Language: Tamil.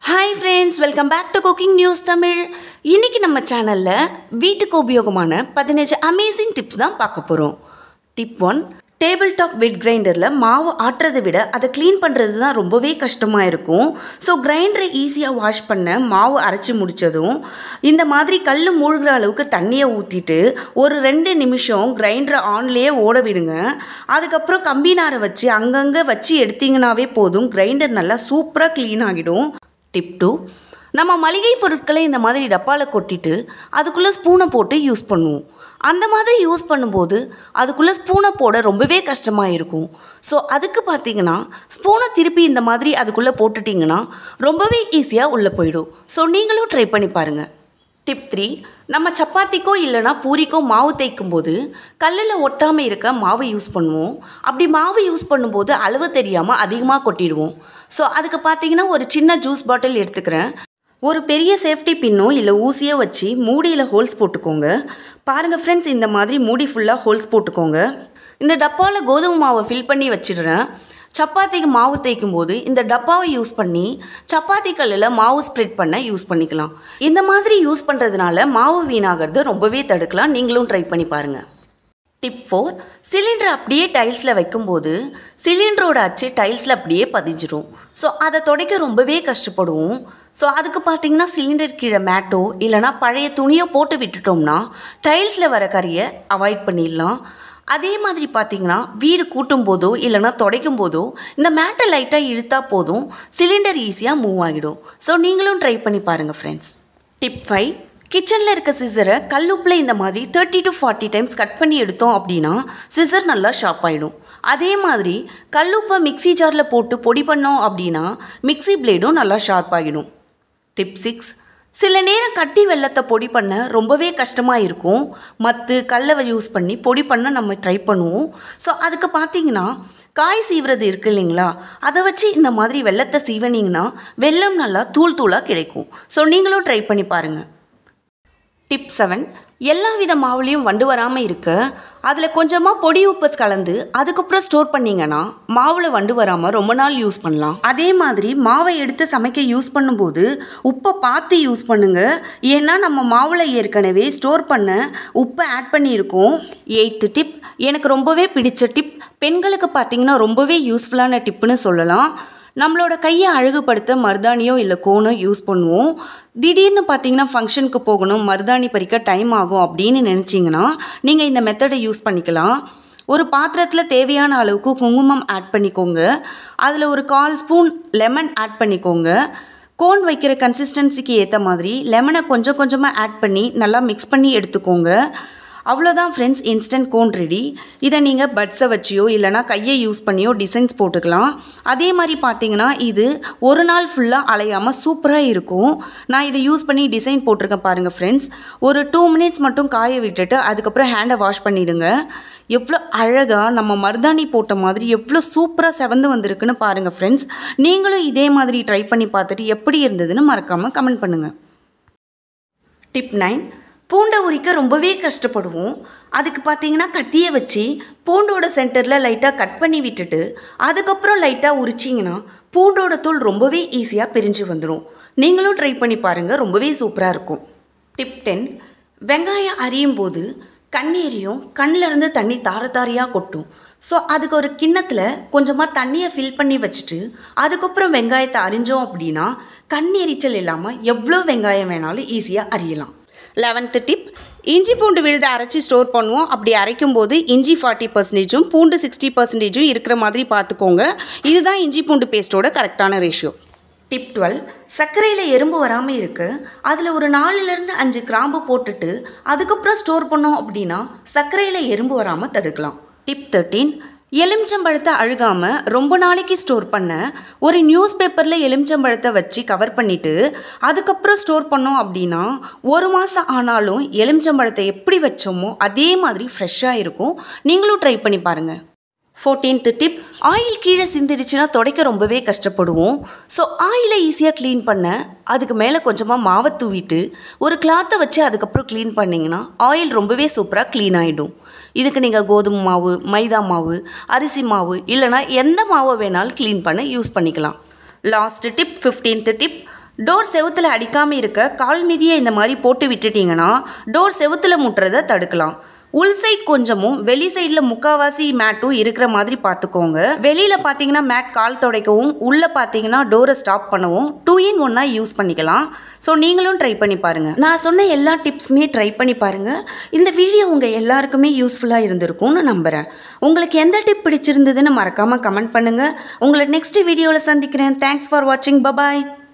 hi friends welcome back to cooking news Tamil இன்னைக்கு நம்ம சேனலில் வீட்டுக்கு உபயோகமான பதினஞ்சு அமேசிங் டிப்ஸ் தான் பார்க்க போகிறோம் tip one table top wet கிரைண்டரில் மாவு ஆட்டுறதை விட அதை க்ளீன் பண்ணுறது தான் ரொம்பவே கஷ்டமாக இருக்கும் ஸோ கிரைண்டரை ஈஸியாக வாஷ் பண்ண மாவு அரைச்சி முடித்ததும் இந்த மாதிரி கல் மூழ்கிற அளவுக்கு தண்ணியை ஊற்றிட்டு ஒரு ரெண்டு நிமிஷம் கிரைண்டரை ஆன்லேயே ஓட விடுங்க அதுக்கப்புறம் கம்பி நாரை வச்சு அங்கங்கே வச்சு எடுத்தீங்கன்னாவே போதும் கிரைண்டர் நல்லா சூப்பராக க்ளீன் ஆகிடும் டிப் டூ நம்ம மளிகை பொருட்களை இந்த மாதிரி டப்பாவில் கொட்டிட்டு அதுக்குள்ளே ஸ்பூனை போட்டு யூஸ் பண்ணுவோம் அந்த மாதிரி யூஸ் பண்ணும்போது அதுக்குள்ளே ஸ்பூனை போட ரொம்பவே கஷ்டமாக இருக்கும் ஸோ அதுக்கு பார்த்தீங்கன்னா ஸ்பூனை திருப்பி இந்த மாதிரி அதுக்குள்ளே போட்டுட்டிங்கன்னா ரொம்பவே ஈஸியாக உள்ளே போயிடும் ஸோ நீங்களும் ட்ரை பண்ணி பாருங்கள் டிப் த்ரீ நம்ம சப்பாத்திக்கோ இல்லைனா பூரிக்கோ மாவு தேய்க்கும் போது கல்லில் ஒட்டாமல் இருக்க மாவு யூஸ் பண்ணுவோம் அப்படி மாவு யூஸ் பண்ணும்போது அளவு தெரியாமல் அதிகமாக கொட்டிடுவோம் ஸோ அதுக்கு பார்த்தீங்கன்னா ஒரு சின்ன ஜூஸ் பாட்டில் எடுத்துக்கிறேன் ஒரு பெரிய சேஃப்டி பின்னோ இல்லை ஊசியோ வச்சு மூடியில் ஹோல்ஸ் போட்டுக்கோங்க பாருங்கள் ஃப்ரெண்ட்ஸ் இந்த மாதிரி மூடி ஃபுல்லாக ஹோல்ஸ் போட்டுக்கோங்க இந்த டப்பாவில் கோதுமை மாவை ஃபில் பண்ணி வச்சிடுறேன் சப்பாத்திக்கு மாவு தேய்க்கும் போது இந்த டப்பாவை யூஸ் பண்ணி சப்பாத்தி கல்லில் மாவு ஸ்ப்ரெட் பண்ண யூஸ் பண்ணிக்கலாம் இந்த மாதிரி யூஸ் பண்ணுறதுனால மாவு வீணாகிறது ரொம்பவே தடுக்கலாம் நீங்களும் ட்ரை பண்ணி பாருங்கள் டிப் ஃபோர் சிலிண்டர் அப்படியே டைல்ஸில் வைக்கும்போது சிலிண்டரோட அச்சு டைல்ஸில் அப்படியே பதிஞ்சிரும் ஸோ அதை துடைக்க ரொம்பவே கஷ்டப்படுவோம் ஸோ அதுக்கு பார்த்தீங்கன்னா சிலிண்டர் கீழே மேட்டோ இல்லைனா பழைய துணியோ போட்டு விட்டுட்டோம்னா டைல்ஸில் வர கறியை அவாய்ட் பண்ணிடலாம் அதே மாதிரி பார்த்தீங்கன்னா வீடு கூட்டும் போதோ இல்லைனா துடைக்கும் போதோ இந்த மேட்டை லைட்டாக இழுத்தா போதும் சிலிண்டர் ஈஸியாக மூவ் ஆகிடும் ஸோ நீங்களும் ட்ரை பண்ணி பாருங்கள் ஃப்ரெண்ட்ஸ் டிப் ஃபைவ் கிச்சனில் இருக்க சிசரை கல்லுப்பில் இந்த மாதிரி thirty to forty times cut பண்ணி எடுத்தோம் அப்படின்னா சிசர் நல்லா ஷார்ப் ஆகிடும் அதே மாதிரி கல்லுப்பை மிக்ஸி ஜாரில் போட்டு பொடி பண்ணோம் அப்படின்னா மிக்ஸி பிளேடும் நல்லா ஷார்ப் ஆகிடும் டிப் சிக்ஸ் சில நேரம் கட்டி வெள்ளத்தை பொடி பண்ண ரொம்பவே கஷ்டமாக இருக்கும் மத்து கல்லை யூஸ் பண்ணி பொடி பண்ண நம்ம ட்ரை பண்ணுவோம் ஸோ அதுக்கு பார்த்தீங்கன்னா காய் சீவுறது இருக்கு இல்லைங்களா அதை வச்சு இந்த மாதிரி வெள்ளத்தை சீவனிங்கன்னா வெள்ளம் நல்லா தூள் தூளாக கிடைக்கும் ஸோ நீங்களும் ட்ரை பண்ணி பாருங்கள் டிப் செவன் எல்லா வித மாவுலேயும் வண்டு வராமல் இருக்க அதில் கொஞ்சமாக பொடி உப்பு கலந்து அதுக்கப்புறம் ஸ்டோர் பண்ணிங்கன்னா மாவில் வண்டு வராமல் ரொம்ப நாள் யூஸ் பண்ணலாம் அதே மாதிரி மாவை எடுத்து சமைக்க யூஸ் பண்ணும்போது உப்பை பார்த்து யூஸ் பண்ணுங்க ஏன்னா நம்ம மாவில் ஏற்கனவே ஸ்டோர் பண்ண உப்பை ஆட் பண்ணியிருக்கோம் எயித்து டிப் எனக்கு ரொம்பவே பிடிச்ச டிப் பெண்களுக்கு பார்த்தீங்கன்னா ரொம்பவே யூஸ்ஃபுல்லான டிப்புன்னு சொல்லலாம் நம்மளோட கையை அழகுபடுத்த மருதாணியோ இல்லை கோனோ யூஸ் பண்ணுவோம் திடீர்னு பார்த்தீங்கன்னா ஃபங்க்ஷனுக்கு போகணும் மருதாணி பறிக்க டைம் ஆகும் அப்படின்னு நினச்சிங்கன்னா நீங்கள் இந்த மெத்தடை யூஸ் பண்ணிக்கலாம் ஒரு பாத்திரத்தில் தேவையான அளவுக்கு குங்குமம் ஆட் பண்ணிக்கோங்க அதில் ஒரு கால் ஸ்பூன் லெமன் ஆட் பண்ணிக்கோங்க கோன் வைக்கிற கன்சிஸ்டன்சிக்கு ஏற்ற மாதிரி லெமனை கொஞ்சம் கொஞ்சமாக ஆட் பண்ணி நல்லா மிக்ஸ் பண்ணி எடுத்துக்கோங்க அவ்வளோதான் ஃப்ரெண்ட்ஸ் இன்ஸ்டன்ட் கோன் ரெடி இதை நீங்கள் பட்ஸை வச்சியோ இல்லைனா கையை யூஸ் பண்ணியோ டிசைன்ஸ் போட்டுக்கலாம் அதே மாதிரி பார்த்தீங்கன்னா இது ஒரு நாள் ஃபுல்லாக அலையாமல் சூப்பராக இருக்கும் நான் இதை யூஸ் பண்ணி டிசைன் போட்டிருக்கேன் பாருங்கள் ஃப்ரெண்ட்ஸ் ஒரு டூ மினிட்ஸ் மட்டும் காய விட்டுட்டு அதுக்கப்புறம் ஹேண்டை வாஷ் பண்ணிவிடுங்க எவ்வளோ அழகாக நம்ம மருதாணி போட்ட மாதிரி எவ்வளோ சூப்பராக செவந்து வந்திருக்குன்னு பாருங்கள் ஃப்ரெண்ட்ஸ் நீங்களும் இதே மாதிரி ட்ரை பண்ணி பார்த்துட்டு எப்படி இருந்ததுன்னு மறக்காமல் கமெண்ட் பண்ணுங்கள் டிப் நைன் பூண்டை உரிக்க ரொம்பவே கஷ்டப்படுவோம் அதுக்கு பார்த்தீங்கன்னா கத்தியை வச்சு பூண்டோட சென்டரில் லைட்டாக கட் பண்ணி விட்டுட்டு அதுக்கப்புறம் லைட்டாக உரிச்சிங்கன்னா பூண்டோட தூள் ரொம்பவே ஈஸியாக பிரிஞ்சு வந்துடும் நீங்களும் ட்ரை பண்ணி பாருங்கள் ரொம்பவே சூப்பராக இருக்கும் டிப் டென் வெங்காயம் அரியும் போது கண்ணீரையும் கண்ணிலேருந்து தண்ணி தார தாரையாக கொட்டும் ஸோ அதுக்கு ஒரு கிண்ணத்தில் கொஞ்சமாக தண்ணியை ஃபில் பண்ணி வச்சுட்டு அதுக்கப்புறம் வெங்காயத்தை அரிஞ்சோம் அப்படின்னா கண் எரிச்சல் இல்லாமல் எவ்வளோ வெங்காயம் வேணாலும் ஈஸியாக அறியலாம் லெவன்த்து டிப் இஞ்சி பூண்டு விழுதை அரைச்சி ஸ்டோர் பண்ணுவோம் அப்படி அரைக்கும் போது இஞ்சி ஃபார்ட்டி பர்சன்டேஜும் பூண்டு சிக்ஸ்டி பர்சன்டேஜும் இருக்கிற மாதிரி பார்த்துக்கோங்க இதுதான் இஞ்சி பூண்டு பேஸ்ட்டோட கரெக்டான ரேஷியோ டிப் டுவெல் சர்க்கரையில் எறும்பு வராமல் இருக்கு அதில் ஒரு நாலுலேருந்து அஞ்சு கிராம்பு போட்டுட்டு அதுக்கப்புறம் ஸ்டோர் பண்ணோம் அப்படின்னா சர்க்கரையில் எறும்பு வராமல் தடுக்கலாம் டிப் தேர்ட்டீன் எலுமிச்சம்பழத்தை அழுகாமல் ரொம்ப நாளைக்கு ஸ்டோர் பண்ண ஒரு நியூஸ் பேப்பரில் எலுமிச்சம்பழத்தை வச்சு கவர் பண்ணிவிட்டு அதுக்கப்புறம் ஸ்டோர் பண்ணோம் அப்படின்னா ஒரு மாதம் ஆனாலும் எலுமிச்சம்பழத்தை எப்படி வச்சோமோ அதே மாதிரி ஃப்ரெஷ்ஷாக இருக்கும் நீங்களும் ட்ரை பண்ணி பாருங்கள் ஃபோர்டீன்த்து டிப் ஆயில் கீழே சிந்திடுச்சுன்னா துடைக்க ரொம்பவே கஷ்டப்படுவோம் ஸோ ஆயிலை ஈஸியாக க்ளீன் பண்ண அதுக்கு மேலே கொஞ்சமாக மாவை தூவிட்டு ஒரு கிளாத்தை வச்சு அதுக்கப்புறம் க்ளீன் பண்ணிங்கன்னா ஆயில் ரொம்பவே சூப்பராக க்ளீன் ஆகிடும் இதுக்கு நீங்கள் கோதுமை மாவு மைதா மாவு அரிசி மாவு இல்லைனா எந்த மாவை வேணாலும் க்ளீன் பண்ண யூஸ் பண்ணிக்கலாம் last tip fifteenth tip door செவுத்துல அடிக்காமல் இருக்க கால் மிதியை இந்த மாதிரி போட்டு விட்டுட்டிங்கன்னா டோர் செவுத்துல முட்டுறதை தடுக்கலாம் உள் சைட் கொஞ்சமும் வெளி சைடில் முக்காவாசி மேட்டும் இருக்கிற மாதிரி பார்த்துக்கோங்க வெளியில் பார்த்தீங்கன்னா மேட் கால் துடைக்கவும் உள்ளே பார்த்தீங்கன்னா டோரை ஸ்டாப் பண்ணவும் டூ இன் ஒன்னாக யூஸ் பண்ணிக்கலாம் ஸோ நீங்களும் ட்ரை பண்ணி பாருங்கள் நான் சொன்ன எல்லா டிப்ஸுமே ட்ரை பண்ணி பாருங்கள் இந்த வீடியோ உங்கள் எல்லாருக்குமே யூஸ்ஃபுல்லாக இருந்திருக்கும்னு நம்புகிறேன் உங்களுக்கு எந்த டிப் பிடிச்சிருந்ததுன்னு மறக்காமல் கமெண்ட் பண்ணுங்கள் உங்களை நெக்ஸ்ட் வீடியோவில் சந்திக்கிறேன் தேங்க்ஸ் ஃபார் வாட்சிங் பபாய்